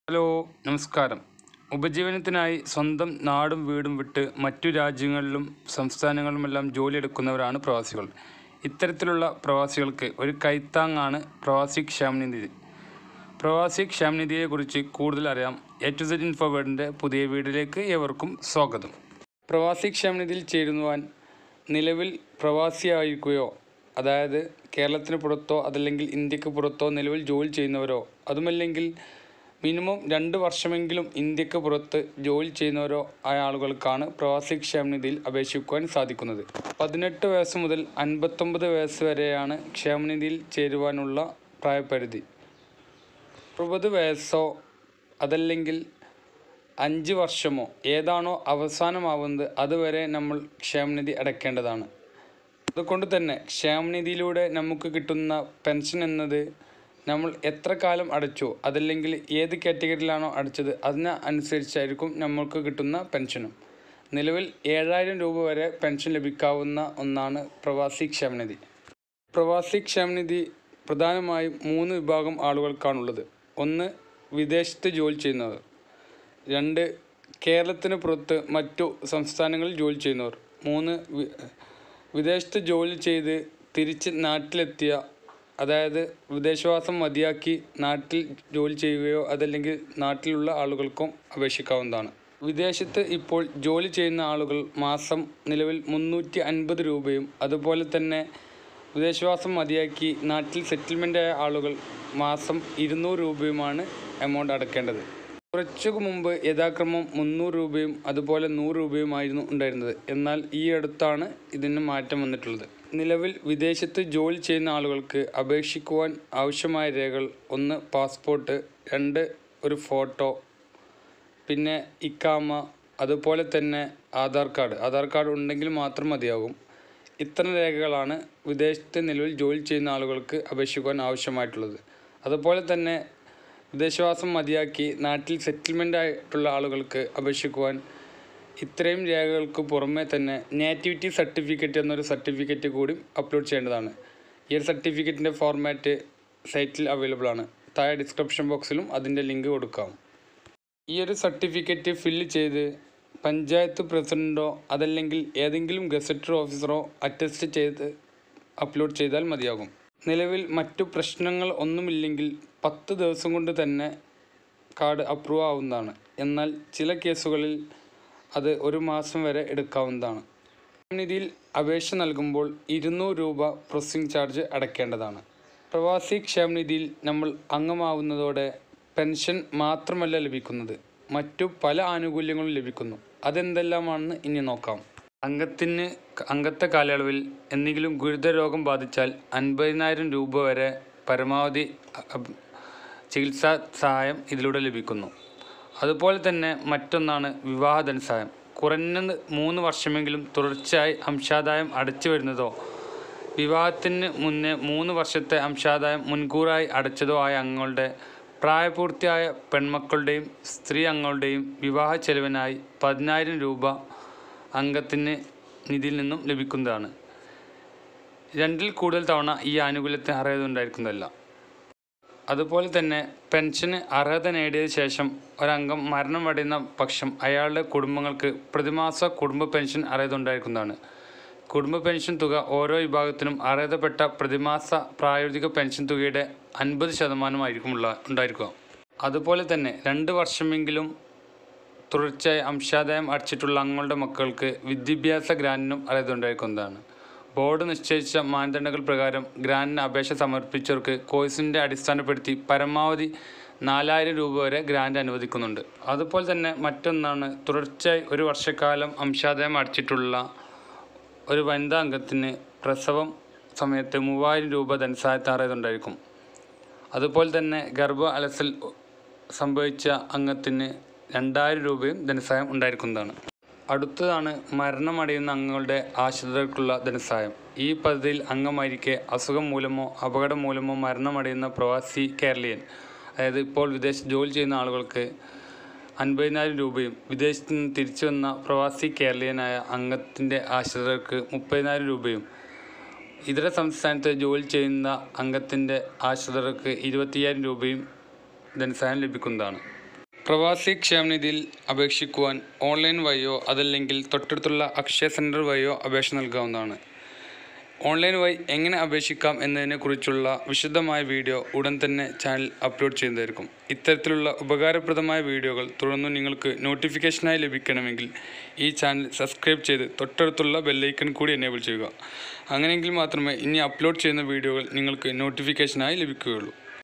hello നമസ്കാരം ഉപജീവനത്തിനായി സ്വന്തം നാടും വീടും വിട്ട് മറ്റു രാജ്യങ്ങളിലും സംസ്ഥാനങ്ങളിലുമെല്ലാം ജോലിയെടുക്കുന്നവരാണ് പ്രവാസികൾ ഇത്തരത്തിലുള്ള പ്രവാസികൾക്ക് ഒരു കൈത്താങ്ങാണ് പ്രവാസി ക്ഷേമനിധി പ്രവാസി ക്ഷേമനിധിയെക്കുറിച്ച് കൂടുതൽ അറിയാം എ ടു സെഡ് ഇൻഫോ വേർഡിൻ്റെ പുതിയ വീഡിയോയിലേക്ക് ഏവർക്കും സ്വാഗതം പ്രവാസി ക്ഷേമനിധിയിൽ ചേരുവാൻ നിലവിൽ പ്രവാസിയായിരിക്കുകയോ അതായത് കേരളത്തിന് പുറത്തോ അതല്ലെങ്കിൽ ഇന്ത്യക്ക് പുറത്തോ നിലവിൽ ജോലി ചെയ്യുന്നവരോ അതുമല്ലെങ്കിൽ മിനിമം രണ്ട് വർഷമെങ്കിലും ഇന്ത്യക്ക് പുറത്ത് ജോലി ചെയ്യുന്നവരോ ആയ ആളുകൾക്കാണ് പ്രവാസി ക്ഷേമനിധിയിൽ അപേക്ഷിക്കുവാൻ സാധിക്കുന്നത് പതിനെട്ട് വയസ്സ് മുതൽ അൻപത്തൊമ്പത് വയസ്സ് വരെയാണ് ക്ഷേമനിധിയിൽ ചേരുവാനുള്ള പ്രായപരിധി അറുപത് വയസ്സോ അതല്ലെങ്കിൽ അഞ്ച് വർഷമോ ഏതാണോ അവസാനമാവുന്നത് അതുവരെ നമ്മൾ ക്ഷേമനിധി അടയ്ക്കേണ്ടതാണ് അതുകൊണ്ട് തന്നെ ക്ഷേമനിധിയിലൂടെ നമുക്ക് കിട്ടുന്ന പെൻഷൻ എന്നത് നമ്മൾ എത്ര കാലം അടച്ചോ അതല്ലെങ്കിൽ ഏത് കാറ്റഗറിയിലാണോ അടച്ചത് അതിന് അനുസരിച്ചായിരിക്കും നമ്മൾക്ക് കിട്ടുന്ന പെൻഷനും നിലവിൽ ഏഴായിരം രൂപ വരെ പെൻഷൻ ലഭിക്കാവുന്ന ഒന്നാണ് പ്രവാസി ക്ഷേമനിധി പ്രവാസി ക്ഷേമനിധി പ്രധാനമായും മൂന്ന് വിഭാഗം ആളുകൾക്കാണുള്ളത് ഒന്ന് വിദേശത്ത് ജോലി ചെയ്യുന്നവർ രണ്ട് കേരളത്തിന് പുറത്ത് മറ്റു സംസ്ഥാനങ്ങളിൽ ജോലി ചെയ്യുന്നവർ മൂന്ന് വി- വിദേശത്ത് ജോലി ചെയ്ത് തിരിച്ച് നാട്ടിലെത്തിയ അതായത് വിദേശവാസം മതിയാക്കി നാട്ടിൽ ജോലി ചെയ്യുകയോ അതല്ലെങ്കിൽ നാട്ടിലുള്ള ആളുകൾക്കും അപേക്ഷിക്കാവുന്നതാണ് വിദേശത്ത് ഇപ്പോൾ ജോലി ചെയ്യുന്ന ആളുകൾ മാസം നിലവിൽ മുന്നൂറ്റി അൻപത് രൂപയും അതുപോലെ തന്നെ വിദേശവാസം മതിയാക്കി നാട്ടിൽ സെറ്റിൽമെൻ്റ് ആയ ആളുകൾ മാസം ഇരുന്നൂറ് രൂപയുമാണ് എമൗണ്ട് അടക്കേണ്ടത് കുറച്ചു മുമ്പ് യഥാക്രമം മുന്നൂറ് രൂപയും അതുപോലെ നൂറ് രൂപയുമായിരുന്നു ഉണ്ടായിരുന്നത് എന്നാൽ ഈ അടുത്താണ് ഇതിന് മാറ്റം വന്നിട്ടുള്ളത് നിലവിൽ വിദേശത്ത് ജോലി ചെയ്യുന്ന ആളുകൾക്ക് അപേക്ഷിക്കുവാൻ ആവശ്യമായ രേഖകൾ ഒന്ന് പാസ്പോർട്ട് രണ്ട് ഒരു ഫോട്ടോ പിന്നെ ഇക്കാമ അതുപോലെ തന്നെ ആധാർ കാർഡ് ആധാർ കാർഡ് ഉണ്ടെങ്കിൽ മാത്രം മതിയാകും ഇത്തരം രേഖകളാണ് വിദേശത്ത് നിലവിൽ ജോലി ചെയ്യുന്ന ആളുകൾക്ക് അപേക്ഷിക്കുവാൻ ആവശ്യമായിട്ടുള്ളത് അതുപോലെ തന്നെ വിദേശവാസം മതിയാക്കി നാട്ടിൽ സെറ്റിൽമെൻ്റ് ആയിട്ടുള്ള ആളുകൾക്ക് അപേക്ഷിക്കുവാൻ ഇത്രയും രേഖകൾക്ക് പുറമെ തന്നെ നേറ്റിവിറ്റി സർട്ടിഫിക്കറ്റ് എന്നൊരു സർട്ടിഫിക്കറ്റ് കൂടി അപ്ലോഡ് ചെയ്യേണ്ടതാണ് ഈ ഒരു സർട്ടിഫിക്കറ്റിൻ്റെ ഫോർമാറ്റ് സൈറ്റിൽ അവൈലബിൾ ആണ് താഴെ ഡിസ്ക്രിപ്ഷൻ ബോക്സിലും അതിൻ്റെ ലിങ്ക് കൊടുക്കാം ഈ ഒരു സർട്ടിഫിക്കറ്റ് ഫില്ല് ചെയ്ത് പഞ്ചായത്ത് പ്രസിഡൻറ്റോ അതല്ലെങ്കിൽ ഏതെങ്കിലും ഗസറ്റർ ഓഫീസറോ അറ്റസ്റ്റ് ചെയ്ത് അപ്ലോഡ് ചെയ്താൽ മതിയാകും നിലവിൽ മറ്റു പ്രശ്നങ്ങൾ ഒന്നുമില്ലെങ്കിൽ പത്ത് ദിവസം കൊണ്ട് തന്നെ കാർഡ് അപ്രൂവ് ആവുന്നതാണ് എന്നാൽ ചില കേസുകളിൽ അത് ഒരു മാസം വരെ എടുക്കാവുന്നതാണ് നിധിയിൽ അപേക്ഷ നൽകുമ്പോൾ ഇരുന്നൂറ് രൂപ പ്രോസസ്സിംഗ് ചാർജ് അടയ്ക്കേണ്ടതാണ് പ്രവാസി ക്ഷേമനിധിയിൽ നമ്മൾ അംഗമാവുന്നതോടെ പെൻഷൻ മാത്രമല്ല ലഭിക്കുന്നത് മറ്റു പല ആനുകൂല്യങ്ങളും ലഭിക്കുന്നു അതെന്തെല്ലാമാണെന്ന് ഇനി നോക്കാം അംഗത്തിന് അംഗത്തെ കാലയളവിൽ എന്തെങ്കിലും ഗുരുതര രോഗം ബാധിച്ചാൽ അൻപതിനായിരം രൂപ വരെ പരമാവധി അ- ചികിത്സാ സഹായം ഇതിലൂടെ ലഭിക്കുന്നു അതുപോലെ തന്നെ മറ്റൊന്നാണ് വിവാഹ ധനസഹായം കുറഞ്ഞത് മൂന്ന് വർഷമെങ്കിലും തുടർച്ചയായി അംശാദായം അടച്ചു വരുന്നതോ വിവാഹത്തിന് മുന്നേ മൂന്ന് വർഷത്തെ അംശാദായം മുൻകൂറായി അടച്ചതോ ആയ അംഗങ്ങളുടെ പ്രായപൂർത്തിയായ പെൺമക്കളുടെയും സ്ത്രീ അംഗങ്ങളുടെയും വിവാഹ ചെലവിനായി പതിനായിരം രൂപ അംഗത്തിന് നിധിയിൽ നിന്നും ലഭിക്കുന്നതാണ് രണ്ടിൽ കൂടുതൽ തവണ ഈ ആനുകൂല്യത്തിന് അർഹത ഉണ്ടായിരിക്കുന്നതല്ല അതുപോലെ തന്നെ പെൻഷന് അർഹത നേടിയ ശേഷം ഒരംഗം മരണമടയുന്ന പക്ഷം അയാളുടെ കുടുംബങ്ങൾക്ക് പ്രതിമാസ കുടുംബ പെൻഷൻ അർഹത ഉണ്ടായിരിക്കുന്നതാണ് കുടുംബ പെൻഷൻ തുക ഓരോ വിഭാഗത്തിനും അർഹതപ്പെട്ട പ്രതിമാസ പ്രായോഗിക പെൻഷൻ തുകയുടെ അൻപത് ശതമാനമായിരിക്കും ഉള്ള ഉണ്ടായിരിക്കുക അതുപോലെ തന്നെ രണ്ട് വർഷമെങ്കിലും തുടർച്ചയായി അംശാദായം അടച്ചിട്ടുള്ള അംഗങ്ങളുടെ മക്കൾക്ക് വിദ്യാഭ്യാസ ഗ്രാൻറ്റിനും അർഹത ഉണ്ടായിരിക്കുന്നതാണ് ബോർഡ് നിശ്ചയിച്ച മാനദണ്ഡങ്ങൾ പ്രകാരം ഗ്രാൻറ്റിന് അപേക്ഷ സമർപ്പിച്ചവർക്ക് കോഴ്സിൻ്റെ അടിസ്ഥാനപ്പെടുത്തി പരമാവധി നാലായിരം രൂപ വരെ ഗ്രാൻറ്റ് അനുവദിക്കുന്നുണ്ട് അതുപോലെ തന്നെ മറ്റൊന്നാണ് തുടർച്ചയായി ഒരു വർഷക്കാലം അംശാദായം അടച്ചിട്ടുള്ള ഒരു വനിതാ അംഗത്തിന് പ്രസവം സമയത്ത് മൂവായിരം രൂപ ധനസഹായത്തിന് അർഹത ഉണ്ടായിരിക്കും അതുപോലെ തന്നെ ഗർഭ അലസൽ സംഭവിച്ച അംഗത്തിന് രണ്ടായിരം രൂപയും ധനസഹായം ഉണ്ടായിരിക്കുന്നതാണ് അടുത്തതാണ് മരണമടയുന്ന അംഗങ്ങളുടെ ആശ്രിതർക്കുള്ള ധനസഹായം ഈ പദ്ധതിയിൽ അംഗമായിരിക്കെ അസുഖം മൂലമോ അപകടം മൂലമോ മരണമടയുന്ന പ്രവാസി കേരളീയൻ അതായത് ഇപ്പോൾ വിദേശത്ത് ജോലി ചെയ്യുന്ന ആളുകൾക്ക് അൻപതിനായിരം രൂപയും വിദേശത്ത് നിന്ന് തിരിച്ചു വന്ന പ്രവാസി കേരളീയനായ അംഗത്തിൻ്റെ ആശ്രിതർക്ക് മുപ്പതിനായിരം രൂപയും ഇതര സംസ്ഥാനത്ത് ജോലി ചെയ്യുന്ന അംഗത്തിൻ്റെ ആശ്രിതർക്ക് ഇരുപത്തിയ്യായിരം രൂപയും ധനസഹായം ലഭിക്കുന്നതാണ് പ്രവാസി ക്ഷേമനിധിയിൽ അപേക്ഷിക്കുവാൻ ഓൺലൈൻ വഴിയോ അതല്ലെങ്കിൽ തൊട്ടടുത്തുള്ള അക്ഷയ സെൻറ്റർ വഴിയോ അപേക്ഷ നൽകാവുന്നതാണ് ഓൺലൈൻ വഴി എങ്ങനെ അപേക്ഷിക്കാം എന്നതിനെക്കുറിച്ചുള്ള വിശദമായ വീഡിയോ ഉടൻ തന്നെ ചാനൽ അപ്ലോഡ് ചെയ്യുന്നതായിരിക്കും ഇത്തരത്തിലുള്ള ഉപകാരപ്രദമായ വീഡിയോകൾ തുടർന്നും നിങ്ങൾക്ക് നോട്ടിഫിക്കേഷനായി ലഭിക്കണമെങ്കിൽ ഈ ചാനൽ സബ്സ്ക്രൈബ് ചെയ്ത് തൊട്ടടുത്തുള്ള ബെല്ലൈക്കൺ കൂടി എനേബിൾ ചെയ്യുക അങ്ങനെയെങ്കിൽ മാത്രമേ ഇനി അപ്ലോഡ് ചെയ്യുന്ന വീഡിയോകൾ നിങ്ങൾക്ക് നോട്ടിഫിക്കേഷനായി ലഭിക്കുകയുള്ളൂ